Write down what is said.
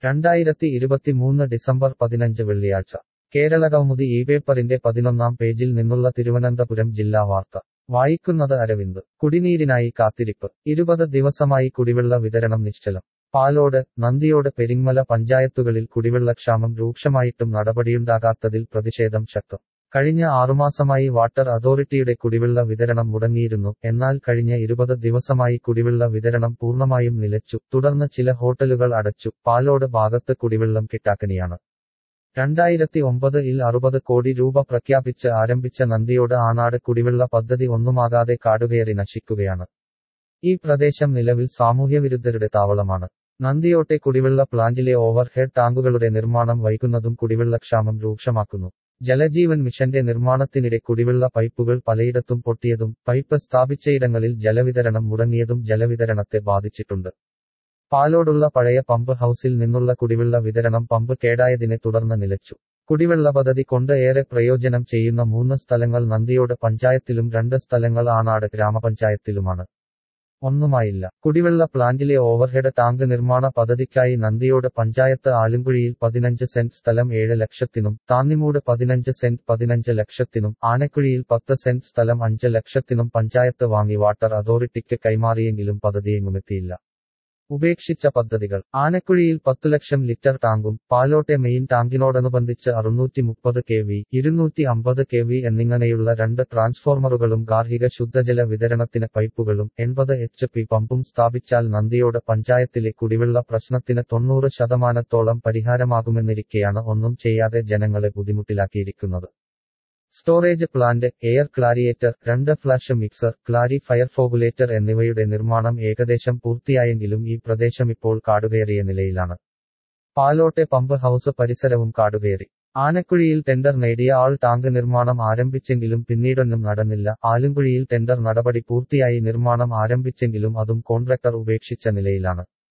രണ്ടായിരത്തി ഇരുപത്തിമൂന്ന് ഡിസംബർ പതിനഞ്ച് വെള്ളിയാഴ്ച കേരളകൗമുദി ഈ പേപ്പറിന്റെ പതിനൊന്നാം പേജിൽ നിന്നുള്ള തിരുവനന്തപുരം ജില്ലാ വാർത്ത വായിക്കുന്നത് അരവിന്ദ് കുടിനീരിനായി കാത്തിരിപ്പ് ഇരുപത് ദിവസമായി കുടിവെള്ള വിതരണം നിശ്ചലം പാലോട് നന്ദിയോട് പെരിങ്ങമല പഞ്ചായത്തുകളിൽ കുടിവെള്ളക്ഷാമം രൂക്ഷമായിട്ടും നടപടിയുണ്ടാകാത്തതിൽ പ്രതിഷേധം ശക്തം കഴിഞ്ഞ ആറുമാസമായി വാട്ടർ അതോറിറ്റിയുടെ കുടിവെള്ള വിതരണം മുടങ്ങിയിരുന്നു എന്നാൽ കഴിഞ്ഞ ഇരുപത് ദിവസമായി കുടിവെള്ള വിതരണം പൂർണ്ണമായും നിലച്ചു തുടർന്ന് ചില ഹോട്ടലുകൾ അടച്ചു പാലോട് ഭാഗത്ത് കുടിവെള്ളം കിട്ടാക്കനിയാണ് രണ്ടായിരത്തി ഒമ്പത് ഇൽ അറുപത് കോടി രൂപ പ്രഖ്യാപിച്ച് ആരംഭിച്ച നന്ദിയോട് ആനാട് കുടിവെള്ള പദ്ധതി ഒന്നുമാകാതെ കാടുകയറി നശിക്കുകയാണ് ഈ പ്രദേശം നിലവിൽ സാമൂഹ്യവിരുദ്ധരുടെ താവളമാണ് നന്ദിയോട്ടെ കുടിവെള്ള പ്ലാന്റിലെ ഓവർഹെഡ് ടാങ്കുകളുടെ നിർമ്മാണം വൈകുന്നതും കുടിവെള്ളക്ഷാമം രൂക്ഷമാക്കുന്നു ജലജീവൻ മിഷന്റെ നിർമ്മാണത്തിനിടെ കുടിവെള്ള പൈപ്പുകൾ പലയിടത്തും പൊട്ടിയതും പൈപ്പ് സ്ഥാപിച്ചയിടങ്ങളിൽ ജലവിതരണം മുടങ്ങിയതും ജലവിതരണത്തെ ബാധിച്ചിട്ടുണ്ട് പാലോടുള്ള പഴയ പമ്പ് ഹൌസിൽ നിന്നുള്ള കുടിവെള്ള വിതരണം പമ്പ് കേടായതിനെ തുടർന്ന് നിലച്ചു കുടിവെള്ള പദ്ധതി കൊണ്ട് ഏറെ പ്രയോജനം ചെയ്യുന്ന മൂന്ന് സ്ഥലങ്ങൾ നന്ദിയോട് പഞ്ചായത്തിലും രണ്ട് സ്ഥലങ്ങൾ ആനാട് ഗ്രാമപഞ്ചായത്തിലുമാണ് ഒന്നുമായില്ല കുടിവെള്ള പ്ലാന്റിലെ ഓവർഹെഡ് ടാങ്ക് നിർമ്മാണ പദ്ധതിക്കായി നന്ദിയോട് പഞ്ചായത്ത് ആലുംകുഴിയിൽ പതിനഞ്ച് സെന്റ് സ്ഥലം ഏഴ് ലക്ഷത്തിനും താന്നിമൂട് പതിനഞ്ച് സെന്റ് പതിനഞ്ച് ലക്ഷത്തിനും ആനക്കുഴിയിൽ പത്ത് സെന്റ് സ്ഥലം അഞ്ച് ലക്ഷത്തിനും പഞ്ചായത്ത് വാങ്ങി വാട്ടർ അതോറിറ്റിക്ക് കൈമാറിയെങ്കിലും പദ്ധതിയെങ്ങുമെത്തിയില്ല ഉപേക്ഷിച്ച പദ്ധതികൾ ആനക്കുഴിയിൽ പത്തു ലക്ഷം ലിറ്റർ ടാങ്കും പാലോട്ടെ മെയിൻ ടാങ്കിനോടനുബന്ധിച്ച് അറുന്നൂറ്റി മുപ്പത് കെ വി ഇരുന്നൂറ്റി അമ്പത് കെ വി എന്നിങ്ങനെയുള്ള രണ്ട് ട്രാൻസ്ഫോർമറുകളും ഗാർഹിക ശുദ്ധജല വിതരണത്തിന് പൈപ്പുകളും എൺപത് എച്ച് പി പമ്പും സ്ഥാപിച്ചാൽ നന്ദിയോട് പഞ്ചായത്തിലെ കുടിവെള്ള പ്രശ്നത്തിന് തൊണ്ണൂറ് ശതമാനത്തോളം പരിഹാരമാകുമെന്നിരിക്കെയാണ് ഒന്നും ചെയ്യാതെ ജനങ്ങളെ ബുദ്ധിമുട്ടിലാക്കിയിരിക്കുന്നത് സ്റ്റോറേജ് പ്ലാന്റ് എയർ ക്ലാരിയേറ്റർ രണ്ട് flash mixer clarifier flocculator എന്നിവയുടെ നിർമ്മാണം ഏകദേശം പൂർത്തിയായെങ്കിലും ഈ പ്രദേശം ഇപ്പോൾ കാടുകയറിയ നിലയിലാണ് പാലോട്ടെ പമ്പ് ഹൌസ് പരിസരവും കാടുകയറി ആനക്കുഴിയിൽ ടെൻഡർ നേടിയ ആൾ ടാങ്ക് നിർമ്മാണം ആരംഭിച്ചെങ്കിലും പിന്നീടൊന്നും നടന്നില്ല ആലുംകുഴിയിൽ ടെൻഡർ നടപടി പൂർത്തിയായി നിർമ്മാണം ആരംഭിച്ചെങ്കിലും അതും കോൺട്രാക്ടർ ഉപേക്ഷിച്ച നിലയിലാണ്